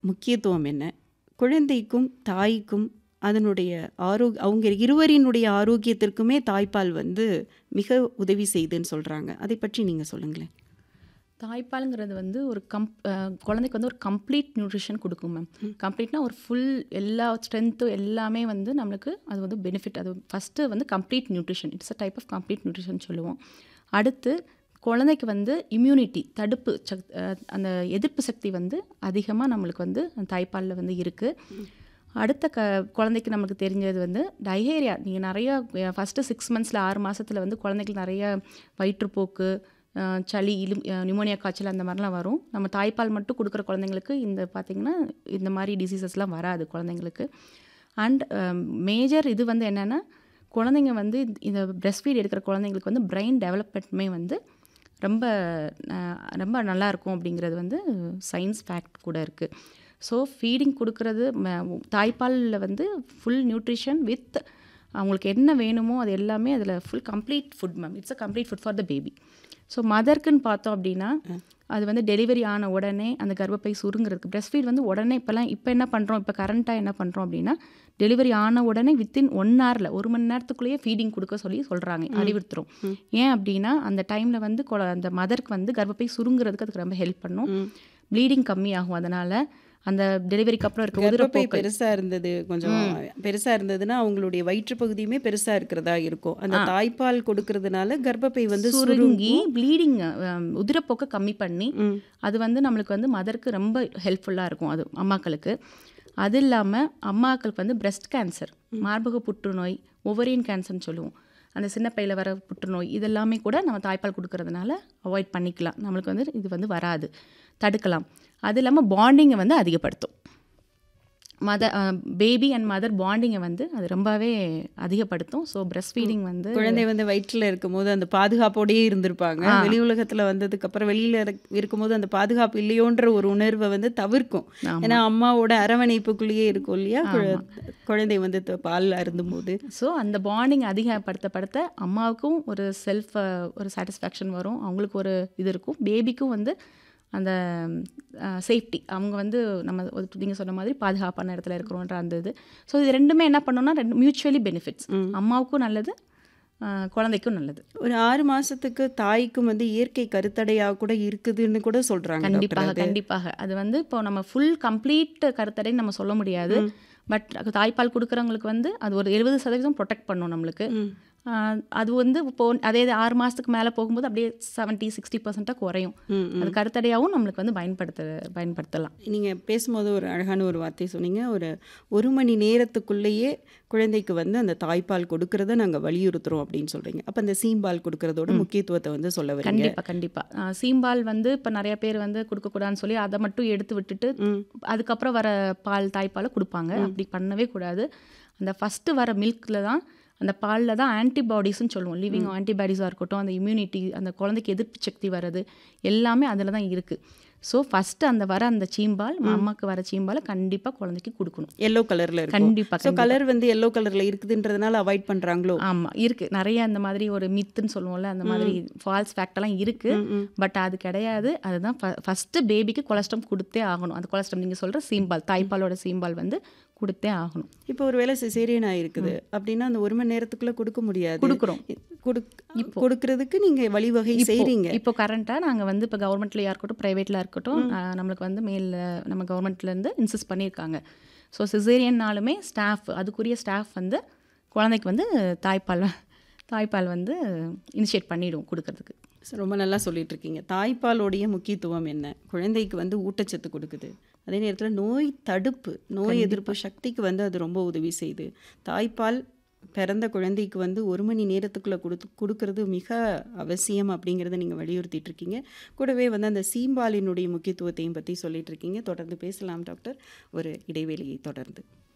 முக்கியத்துவம் என்ன குழந்தைக்கும் தாய்க்கும் அதனுடைய ஆரோக் அவங்க இருவரினுடைய ஆரோக்கியத்திற்குமே தாய்ப்பால் வந்து மிக உதவி செய்யுதுன்னு சொல்கிறாங்க அதை பற்றி நீங்கள் சொல்லுங்களேன் தாய்ப்பாலுங்கிறது வந்து ஒரு கம் அஹ் குழந்தைக்கு வந்து ஒரு கம்ப்ளீட் நியூட்ரிஷன் கொடுக்கும் மேம் கம்ப்ளீட்னா ஒரு ஃபுல் எல்லா ஸ்ட்ரென்த்தும் எல்லாமே வந்து நம்மளுக்கு அது வந்து பெனிஃபிட் அது ஃபஸ்ட்டு வந்து complete nutrition it's a type of complete nutrition சொல்லுவோம் அடுத்து குழந்தைக்கு வந்து இம்யூனிட்டி தடுப்பு சக் அஹ் அந்த எதிர்ப்பு சக்தி வந்து அதிகமாக நம்மளுக்கு வந்து அந்த தாய்ப்பாலில் வந்து இருக்குது அடுத்த க குழந்தைக்கு நமக்கு தெரிஞ்சது வந்து டைஹேரியா நீங்கள் நிறையா ஃபஸ்ட்டு சிக்ஸ் மந்த்ஸில் ஆறு மாதத்தில் வந்து குழந்தைக்கு நிறைய வயிற்றுப்போக்கு அஹ் சளி இலு நிமோனியா காய்ச்சல் அந்த மாதிரிலாம் வரும் நம்ம தாய்ப்பால் மட்டும் கொடுக்குற குழந்தைங்களுக்கு இந்த பார்த்திங்கன்னா இந்த மாதிரி டிசீசஸ்லாம் வராது குழந்தைங்களுக்கு அண்ட் மேஜர் இது வந்து என்னென்னா குழந்தைங்க வந்து இந்த breastfeed ஃபீட் எடுக்கிற குழந்தைங்களுக்கு வந்து பிரெயின் டெவலப்மெண்ட்டுமே வந்து ரொம்ப அஹ், ரொம்ப நல்லா இருக்கும் அப்படிங்கிறது வந்து சயின்ஸ் ஃபேக்ட் கூட இருக்குது ஸோ ஃபீடிங் கொடுக்கறது ம- தாய்ப்பாலில் வந்து ஃபுல் நியூட்ரிஷன் வித் அவங்களுக்கு என்ன வேணுமோ அது எல்லாமே அதில் full complete food ma'am it's a complete food for the baby so மதர்க்குன்னு பார்த்தோம் அப்படின்னா அது வந்து டெலிவரி ஆன உடனே அந்த கர்ப்பப்பை சுருங்குறதுக்கு breastfeed ஃபீட் வந்து உடனே இப்போல்லாம் இப்போ என்ன பண்ணுறோம் இப்போ கரண்ட்டாக என்ன பண்ணுறோம் அப்படின்னா டெலிவரி ஆன உடனே வித்தின் ஒன் ஹவரில் ஒரு மணி நேரத்துக்குள்ளேயே ஃபீடிங் கொடுக்க சொல்லி சொல்கிறாங்க அறிவுறுத்துறோம் ஏன் அப்படின்னா அந்த டைமில் வந்து குழ- அந்த மதருக்கு வந்து கர்ப்பப்பை சுருங்குறதுக்கு அதுக்கு ரொம்ப ஹெல்ப் பண்ணும் ப்ளீடிங் கம்மியாகும் அதனால் அந்த டெலிவரிக்கு அப்புறம் இருக்க கர்ப்பப்பை உதிரப்போக்கள் பெருசா இருந்தது கொஞ்சம் பெருசா இருந்ததுன்னா அவங்களுடைய வயிற்று பகுதியுமே பெருசா இருக்கிறதா இருக்கும் அந்த தாய்ப்பால் கொடுக்கறதுனால கர்ப்பப்பை வந்து சுருங்கி ப்ளீடிங் உதிரப்போக்கை கம்மி பண்ணி ம். அது வந்து நம்மளுக்கு வந்து மதருக்கு ரொம்ப ஹெல்ப்ஃபுல்லாக இருக்கும் அது அம்மாக்களுக்கு அது இல்லாமல் அம்மாக்களுக்கு வந்து breast கேன்சர் மார்பக புற்றுநோய் ஒவரியன் கேன்சர்னு சொல்லுவோம் அந்த சின்ன பையில வர புற்றுநோய் இதெல்லாமே கூட நம்ம தாய்ப்பால் கொடுக்கறதுனால அவாய்ட் பண்ணிக்கலாம் நம்மளுக்கு வந்து இது வந்து வராது தடுக்கலாம் அது இல்லாமல் பாண்டிங்கை வந்து அதிகப்படுத்தும் மதர் பேபி அண்ட் மதர் பாண்டிங்கை வந்து அது ரொம்பவே அதிகப்படுத்தும் ஸோ breast ஃபீடிங் வந்து குழந்தை வந்து வயிற்றுல இருக்கும்போது அந்த பாதுகாப்போடயே இருந்திருப்பாங்க வெளி உலகத்துல வந்ததுக்கு அப்புறம் வெளியில இருக்- இருக்கும்போது அந்த பாதுகாப்பு இல்லையோன்ற ஒரு உணர்வை வந்து தவிர்க்கும் ஏன்னா அம்மாவோட அரவணைப்புக்குள்ளேயே இருக்கும் இல்லையா குழ- குழந்தை வந்து த- பால் அருந்தும்போது ஸோ அந்த பாண்டிங் அதிகப்படுத்தப்படுத்த அம்மாவுக்கும் ஒரு செல்ஃப் ஒரு சாட்டிஸ்ஃபேக்ஷன் வரும் அவங்களுக்கு ஒரு இது இருக்கும் பேபிக்கும் வந்து அந்த சேஃப்டி அவங்க வந்து நம்ம நீங்கள் சொன்ன மாதிரி பாதுகாப்பான இடத்துல இருக்கிறோன்ற அந்த இது ஸோ இது ரெண்டுமே என்ன பண்ணோம்னா ரெண்டு மியூச்சுவலி பெனிஃபிட்ஸ் அம்மாவுக்கும் நல்லது அஹ், குழந்தைக்கும் நல்லது ஒரு ஆறு மாசத்துக்கு தாய்க்கும் வந்து இயற்கை கருத்தடையா கூட இருக்குதுன்னு கூட சொல்றாங்க டாக்டர் கண்டிப்பாக கண்டிப்பாக அது வந்து இப்போ நம்ம ஃபுல் கம்ப்ளீட் கருத்தடைன்னு நம்ம சொல்ல முடியாது பட் தாய்ப்பால் கொடுக்குறவங்களுக்கு வந்து அது ஒரு எழுபது சதவீதம் ப்ரொடெக்ட் பண்ணும் நம்மளுக்கு ஆஹ் அது வந்து இப்போ அதே இது ஆறு மாதத்துக்கு மேலே போகும்போது அப்படியே செவன்ட்டி சிக்ஸ்டி பர்சண்ட்டாக குறையும் ம், அது கருத்தடையாகவும் நம்மளுக்கு வந்து பயன்படுத்த பயன்படுத்தலாம் நீங்க பேசும்போது ஒரு அழகான ஒரு வார்த்தை சொன்னீங்க ஒரு ஒரு மணி நேரத்துக்குள்ளேயே குழந்தைக்கு வந்து அந்த தாய்ப்பால் கொடுக்கறத நாங்க வலியுறுத்துறோம் அப்படின்னு சொல்றீங்க அப்ப அந்த சீம்பால் கொடுக்கறதோட முக்கியத்துவத்தை வந்து சொல்ல வரீங்க கண்டிப்பாக கண்டிப்பாக சீம்பால் வந்து இப்போ நிறைய பேர் வந்து கொடுக்கக்கூடாதுன்னு சொல்லி அதை மட்டும் எடுத்து விட்டுட்டு அதுக்கப்புறம் வர பால் தாய்ப்பாலை கொடுப்பாங்க அப்படி பண்ணவே கூடாது அந்த ஃபஸ்ட்டு வர மில்கில் தான் அந்த பாலில் தான் ஆன்டிபாடிஸ்னு சொல்லுவோம் லிவிங் ஆன்டிபாடிஸாக இருக்கட்டும் அந்த இம்யூனிட்டி அந்த குழந்தைக்கு எதிர்ப்பு சக்தி வர்றது எல்லாமே அதில் தான் இருக்குது ஸோ ஃபஸ்ட்டு அந்த வர அந்த சீம்பால் அம்மாக்கு வர சீம்பாலை கண்டிப்பாக குழந்தைக்கு கொடுக்கணும் எல்லோ கலர்ல இருக்கும் கண்டிப்பா, ஸோ கலர் வந்து எல்லோ கலர்ல இருக்குதுன்றதுனால அவாய்ட் பண்றாங்களோ ஆமாம் இருக்குது நிறைய அந்த மாதிரி ஒரு மித்துன்னு சொல்லுவோம்ல அந்த மாதிரி ஃபால்ஸ் ஃபேக்டெல்லாம் இருக்குது பட் அது கிடையாது அதுதான் ஃபஸ்ட்டு பேபிக்கு கொலஸ்ட்ரம் கொடுத்தே ஆகணும் அந்த கொலஸ்ட்ரம் நீங்கள் சொல்கிற சீம்பால் தாய்ப்பாலோட சீம்பால் வந்து கொடுத்தே ஆகணும் இப்போ ஒரு வேளை சிசேரியன் ஆயிருக்குது அப்படின்னா அந்த ஒரு மணி நேரத்துக்குள்ள கொடுக்க முடியாது கொடுக்குறோம். கொடுக்- கொடுக்கறதுக்கு நீங்க வழிவகை செய்றீங்க இப்போ கரண்ட்டாக நாங்கள் வந்து இப்போ கவர்மெண்ட்லையாக இருக்கட்டும் ப்ரைவேட்டில் இருக்கட்டும் ஆஹ், நம்மளுக்கு வந்து மேல் நம்ம கவர்மெண்ட்லேருந்து இன்சிஸ்ட் பண்ணியிருக்காங்க ஸோ சிசேரியன்னாலுமே ஸ்டாஃப் அதுக்குரிய ஸ்டாஃப் வந்து குழந்தைக்கு வந்து தாய்ப்பால் தாய்ப்பால் வந்து இனிஷியேட் பண்ணிவிடும் கொடுக்கறதுக்கு So, ரொம்ப நல்லா சொல்லிட்டு இருக்கீங்க தாய்ப்பாலோடைய முக்கியத்துவம் என்ன குழந்தைக்கு வந்து ஊட்டச்சத்து கொடுக்குது அதே நேரத்தில் நோய் தடுப்பு நோய் எதிர்ப்பு சக்திக்கு வந்து அது ரொம்ப உதவி செய்யுது தாய்ப்பால் பிறந்த குழந்தைக்கு வந்து ஒரு மணி நேரத்துக்குள்ளே கொடுத்து கொடுக்கறது மிக அவசியம் அப்படிங்கிறத நீங்கள் வலியுறுத்திட்டு இருக்கீங்க கூடவே வந்து அந்த சீம்பாலினுடைய முக்கியத்துவத்தையும் பற்றி சொல்லிட்டு இருக்கீங்க தொடர்ந்து பேசலாம் டாக்டர் ஒரு இடைவேளையை தொடர்ந்து